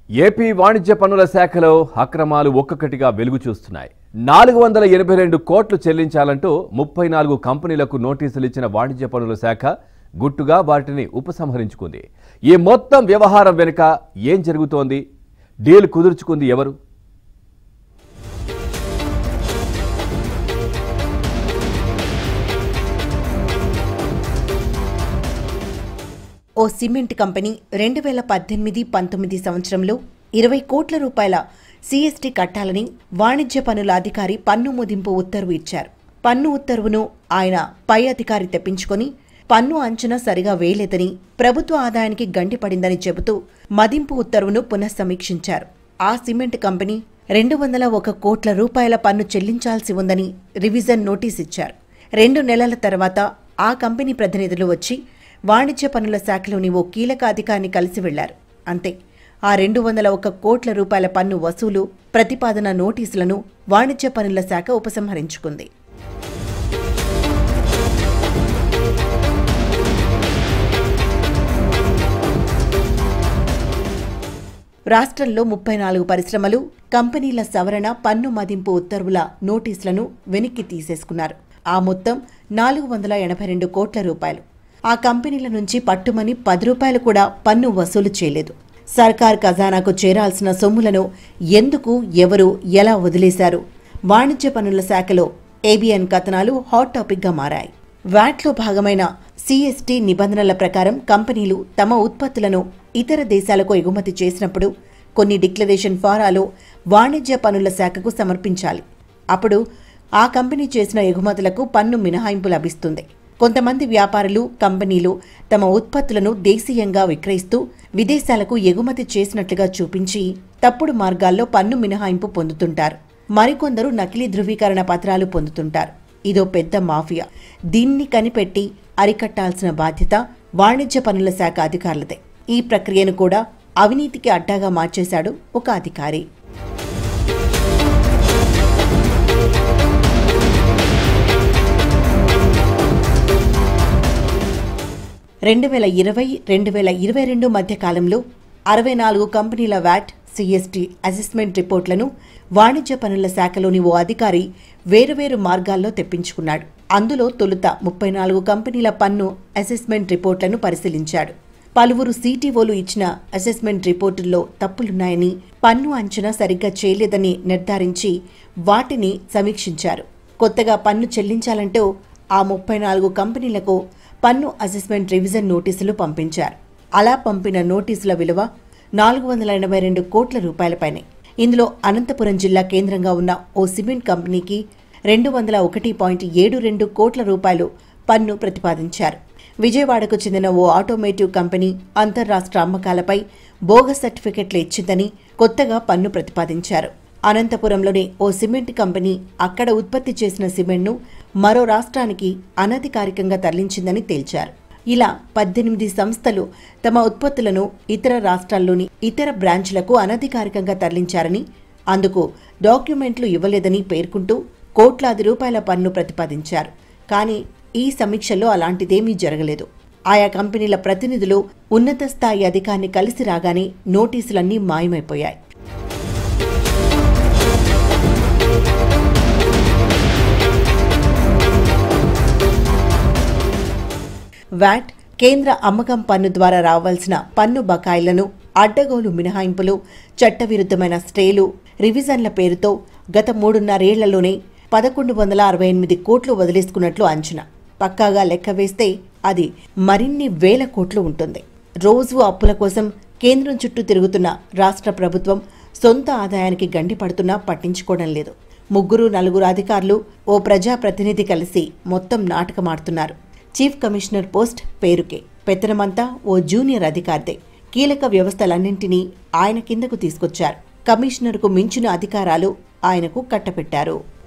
AP వాణిజ్య పన్నుల శాఖలో అక్రమాలు ఒక్కొక్కటిగా వెలుగు చూస్తున్నాయి నాలుగు వందల ఎనభై రెండు కోట్లు చెల్లించాలంటూ ముప్పై నాలుగు కంపెనీలకు నోటీసులు ఇచ్చిన వాణిజ్య పన్నుల శాఖ గుట్టుగా వాటిని ఉపసంహరించుకుంది ఈ మొత్తం వ్యవహారం వెనుక ఏం జరుగుతోంది డీల్ కుదుర్చుకుంది ఎవరు ఓ సిమెంట్ కంపెనీ రెండు వేల పద్దెనిమిది పంతొమ్మిది సంవత్సరంలో ఇరవై కోట్ల రూపాయల సీఎస్టీ కట్టాలని వాణిజ్య పన్నుల అధికారి పన్ను మదింపు ఉత్తర్వు ఇచ్చారు పన్ను ఉత్తర్వును ఆయన పై అధికారి తెప్పించుకొని పన్ను అంచనా సరిగా వేయలేదని ప్రభుత్వ ఆదాయానికి గండిపడిందని చెబుతూ మదింపు ఉత్తర్వును పునఃసమీక్షించారు ఆ సిమెంట్ కంపెనీ రెండు వందల ఒక కోట్ల రూపాయల పన్ను చెల్లించాల్సి ఉందని రివిజన్ నోటీస్ ఇచ్చారు రెండు నెలల తర్వాత ఆ కంపెనీ ప్రతినిధులు వచ్చి వాణిజ్య పన్నుల శాఖలోని ఓ కీలక అధికారిని కలిసి వెళ్లారు అంతే ఆ రెండు వందల ఒక కోట్ల రూపాయల పన్ను వసూలు ప్రతిపాదన నోటీసులను వాణిజ్య పన్నుల శాఖ ఉపసంహరించుకుంది రాష్ట్రంలో ముప్పై నాలుగు పరిశ్రమలు కంపెనీల సవరణ పన్ను మదింపు ఉత్తర్వుల నోటీసులను వెనక్కి తీసేసుకున్నారు ఆ మొత్తం నాలుగు వందల ఎనభై రెండు కోట్ల రూపాయలు ఆ కంపెనీల నుంచి పట్టుమని పది రూపాయలు కూడా పన్ను వసూలు చేయలేదు సర్కార్ ఖజానాకు చేరాల్సిన సొమ్ములను ఎందుకు ఎవరు ఎలా వదిలేశారు వాణిజ్య పన్నుల శాఖలో ఏబిఎన్ కథనాలు హాట్ టాపిక్గా మారాయి వ్యాట్లో భాగమైన సిఎస్టీ నిబంధనల ప్రకారం కంపెనీలు తమ ఉత్పత్తులను ఇతర దేశాలకు ఎగుమతి చేసినప్పుడు కొన్ని డిక్లరేషన్ ఫారాలు వాణిజ్య పన్నుల శాఖకు సమర్పించాలి అప్పుడు ఆ కంపెనీ చేసిన ఎగుమతులకు పన్ను మినహాయింపు లభిస్తుంది కొంతమంది వ్యాపారులు కంపెనీలు తమ ఉత్పత్తులను దేశీయంగా విక్రయిస్తూ విదేశాలకు ఎగుమతి చేసినట్లుగా చూపించి తప్పుడు మార్గాల్లో పన్ను మినహాయింపు పొందుతుంటారు మరికొందరు నకిలీ ధృవీకరణ పత్రాలు పొందుతుంటారు ఇదో పెద్ద మాఫియా దీన్ని కనిపెట్టి అరికట్టాల్సిన బాధ్యత వాణిజ్య పన్నుల శాఖ అధికారులదే ఈ ప్రక్రియను కూడా అవినీతికి అడ్డాగా మార్చేశాడు ఒక అధికారి రెండు వేల ఇరవై రెండు వేల ఇరవై రెండు మధ్య కాలంలో అరవై నాలుగు కంపెనీల వ్యాట్ సిఎస్టీ అసెస్మెంట్ రిపోర్ట్లను వాణిజ్య పన్నుల శాఖలోని ఓ అధికారి వేరువేరు మార్గాల్లో తెప్పించుకున్నాడు అందులో తొలుత ముప్పై నాలుగు కంపెనీల పన్ను అసెస్మెంట్ రిపోర్ట్లను పరిశీలించాడు పలువురు సీటీఓలు ఇచ్చిన అసెస్మెంట్ రిపోర్టుల్లో తప్పులున్నాయని పన్ను అంచనా సరిగ్గా చేయలేదని నిర్ధారించి వాటిని సమీక్షించారు కొత్తగా పన్ను చెల్లించాలంటూ ఆ ముప్పై నాలుగు కంపెనీలకు పన్ను అసెస్మెంట్ రివిజన్ నోటీసులు పంపించారు అలా పంపిన నోటీసుల విలువ నాలుగు వందల ఎనభై రెండు కోట్ల రూపాయలపైనే ఇందులో అనంతపురం జిల్లా కేంద్రంగా ఉన్న ఓ సిమెంట్ కంపెనీకి రెండు వందల ఒకటి పాయింట్ ఏడు రెండు కోట్ల రూపాయలు పన్ను ప్రతిపాదించారు విజయవాడకు చెందిన ఓ ఆటోమేటివ్ కంపెనీ అంతర్రాష్ట్ర అమ్మకాలపై బోగస్ సర్టిఫికెట్లు ఇచ్చిందని కొత్తగా పన్ను ప్రతిపాదించారు అనంతపురంలోని ఓ సిమెంట్ కంపెనీ అక్కడ ఉత్పత్తి చేసిన సిమెంట్ను మరో రాష్ట్రానికి అనధికారికంగా తరలించిందని తేల్చారు ఇలా పద్దెనిమిది సంస్థలు తమ ఉత్పత్తులను ఇతర రాష్ట్రాల్లోని ఇతర బ్రాంచ్లకు అనధికారికంగా తరలించారని అందుకు డాక్యుమెంట్లు ఇవ్వలేదని పేర్కొంటూ కోట్లాది రూపాయల పన్ను ప్రతిపాదించారు కానీ ఈ సమీక్షలో అలాంటిదేమీ జరగలేదు ఆయా కంపెనీల ప్రతినిధులు ఉన్నత స్థాయి అధికారిని కలిసి రాగానే నోటీసులన్నీ మాయమైపోయాయి వ్యాట్ కేంద్ర అమ్మకం పన్ను ద్వారా రావాల్సిన పన్ను బకాయిలను అడ్డగోలు మినహాయింపులు చట్టవిరుద్ధమైన స్టేలు రివిజన్ల పేరుతో గత మూడున్నరేళ్లలోనే పదకొండు వందల అరవై ఎనిమిది కోట్లు వదిలేసుకున్నట్లు అంచనా పక్కాగా లెక్క వేస్తే అది మరిన్ని వేల కోట్లు ఉంటుంది రోజు అప్పుల కోసం కేంద్రం చుట్టూ తిరుగుతున్న రాష్ట్ర ప్రభుత్వం సొంత ఆదాయానికి గండి పడుతున్నా పట్టించుకోవడం లేదు ముగ్గురు నలుగురు అధికారులు ఓ ప్రజాప్రతినిధి కలిసి మొత్తం నాటకమాడుతున్నారు చీఫ్ కమిషనర్ పోస్ట్ పేరుకే పెత్తనమంతా ఓ జూనియర్ అధికారిదే కీలక వ్యవస్థలన్నింటినీ ఆయన కిందకు తీసుకొచ్చారు కమిషనర్కు మించిన అధికారాలు ఆయనకు కట్టపెట్టారు